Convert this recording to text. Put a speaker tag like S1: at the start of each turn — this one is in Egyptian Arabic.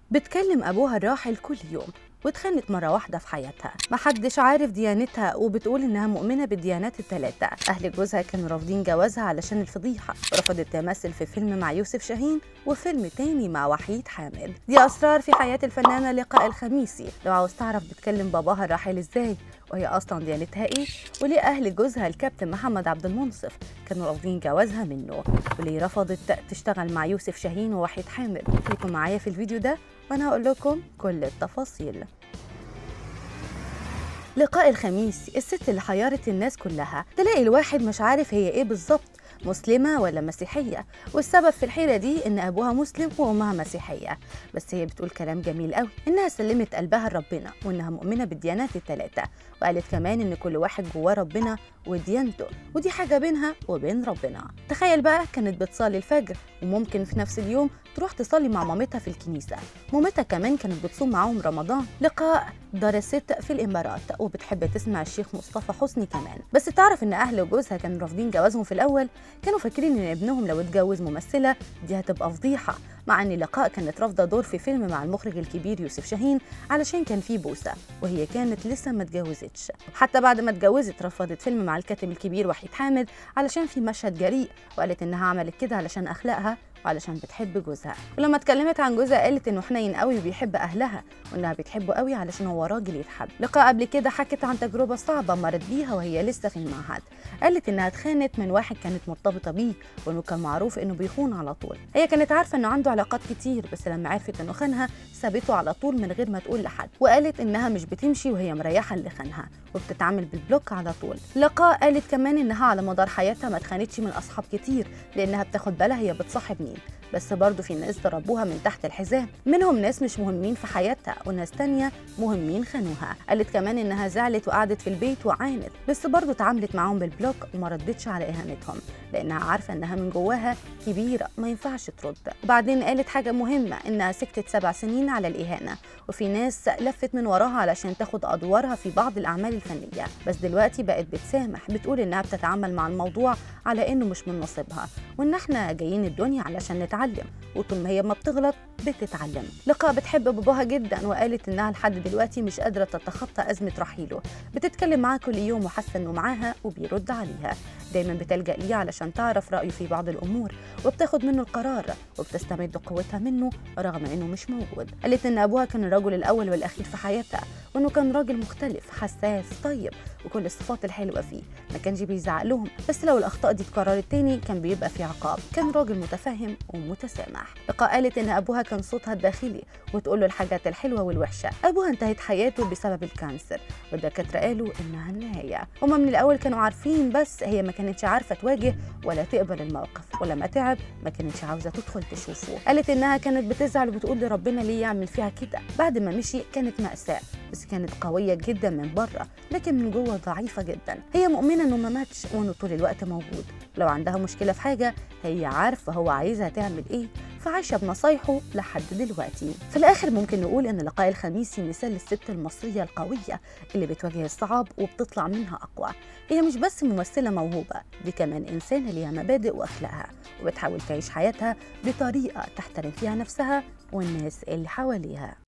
S1: بتكلم أبوها الراحل كل يوم واتخانت مرة واحدة في حياتها محدش عارف ديانتها وبتقول إنها مؤمنة بالديانات التلاتة أهل جوزها كانوا رافضين جوازها علشان الفضيحة ورفضت تمثل في فيلم مع يوسف شاهين وفيلم تاني مع وحيد حامد دي أسرار في حياة الفنانة لقاء الخميسي لو عاوز تعرف بتكلم باباها الراحل إزاي وهي أصلا ديانتها إيه وليه أهل جوزها الكابتن محمد عبد المنصف كانوا رافضين جوازها منه وليه رفضت تشتغل مع يوسف شاهين ووحيد حامد خليكم معايا في الفيديو ده وأنا هقول لكم كل التفاصيل لقاء الخميس الست اللي حيرت الناس كلها تلاقي الواحد مش عارف هي ايه بالظبط مسلمة ولا مسيحية والسبب في الحيرة دي إن أبوها مسلم وأمها مسيحية بس هي بتقول كلام جميل قوي إنها سلمت قلبها لربنا وإنها مؤمنة بالديانات التلاتة وقالت كمان إن كل واحد جواه ربنا وديانته ودي حاجة بينها وبين ربنا تخيل بقى كانت بتصلي الفجر وممكن في نفس اليوم تروح تصلي مع مامتها في الكنيسة مامتها كمان كانت بتصوم معاهم رمضان لقاء درست في الإمارات وبتحب تسمع الشيخ مصطفى حسني كمان بس تعرف إن أهل جوزها كانوا رافضين جوازهم في الأول كانوا فاكرين إن ابنهم لو اتجوز ممثلة دي هتبقى فضيحة مع ان لقاء كانت رافضه دور في فيلم مع المخرج الكبير يوسف شاهين علشان كان فيه بوسه وهي كانت لسه ما اتجوزتش حتى بعد ما اتجوزت رفضت فيلم مع الكاتب الكبير وحيد حامد علشان في مشهد جريء وقالت انها عملت كده علشان اخلاقها وعلشان بتحب جوزها ولما اتكلمت عن جوزها قالت انه حنين قوي وبيحب اهلها وانها بتحبه قوي علشان هو راجل يتحب لقاء قبل كده حكت عن تجربه صعبه مرت بيها وهي لسه في المعهد قالت انها اتخانت من واحد كانت مرتبطه بيه وانه كان معروف انه بيخون على طول هي كانت عارفه انه عنده علاقات كتير بس لما عرفت انه خانها سابته على طول من غير ما تقول لحد وقالت انها مش بتمشي وهي مريحه اللي خانها وبتتعامل بالبلوك على طول لقاء قالت كمان انها على مدار حياتها ما اتخانتش من اصحاب كتير لانها بتاخد بالها هي بتصاحب مين بس برضه في ناس ضربوها من تحت الحزام منهم ناس مش مهمين في حياتها وناس تانية مهمين خانوها قالت كمان انها زعلت وقعدت في البيت وعانت بس برضه اتعاملت معاهم بالبلوك وما ردتش على اهانتهم لانها عارفه انها من جواها كبيره ما ينفعش ترد وبعدين قالت حاجه مهمه انها سكتت سبع سنين على الاهانه وفي ناس لفت من وراها علشان تاخد ادوارها في بعض الاعمال الفنيه بس دلوقتي بقت بتسامح بتقول انها بتتعامل مع الموضوع على انه مش من نصيبها وان احنا جايين الدنيا علشان نتعلم وطول ما هي ما بتغلط بتتعلم لقاء بتحب باباها جدا وقالت انها لحد دلوقتي مش قادره تتخطى ازمه رحيله بتتكلم معاه كل يوم وحاسه انه معاها وبيرد عليها دايما بتلجا ليه علشان تعرف رايه في بعض الامور وبتاخد منه القرار وبتستمد قوتها منه رغم انه مش موجود قالت ان ابوها كان الرجل الاول والاخير في حياتها وانه كان راجل مختلف حساس طيب وكل الصفات الحلوه فيه ما كانش بيزعق لهم بس لو الاخطاء دي اتكررت تاني كان بيبقى في عقاب كان راجل متفهم ومتسامح لقاء قالت ان ابوها كان صوتها الداخلي وتقول له الحاجات الحلوه والوحشه ابوها انتهت حياته بسبب الكانسر والدكاتره قالوا انها النهايه هما من الاول كانوا عارفين بس هي ما كانتش عارفه تواجه ولا تقبل الموقف ولما تعب ما كانتش عاوزه تدخل تشوفه قالت انها كانت بتزعل وبتقول لربنا ليه يعمل فيها كده بعد ما مشي كانت ماساه بس كانت قويه جدا من بره لكن من جوه ضعيفه جدا هي مؤمنه انه ما ماتش وانه طول الوقت موجود لو عندها مشكله في حاجه هي عارفه هو عايزها تعمل ايه فعايشه بنصايحه لحد دلوقتي في الاخر ممكن نقول ان لقاء الخميسي مثال للست المصريه القويه اللي بتواجه الصعاب وبتطلع منها اقوى هي مش بس ممثله موهوبه دي كمان انسانه ليها مبادئ واخلاقها وبتحاول تعيش حياتها بطريقه تحترم فيها نفسها والناس اللي حواليها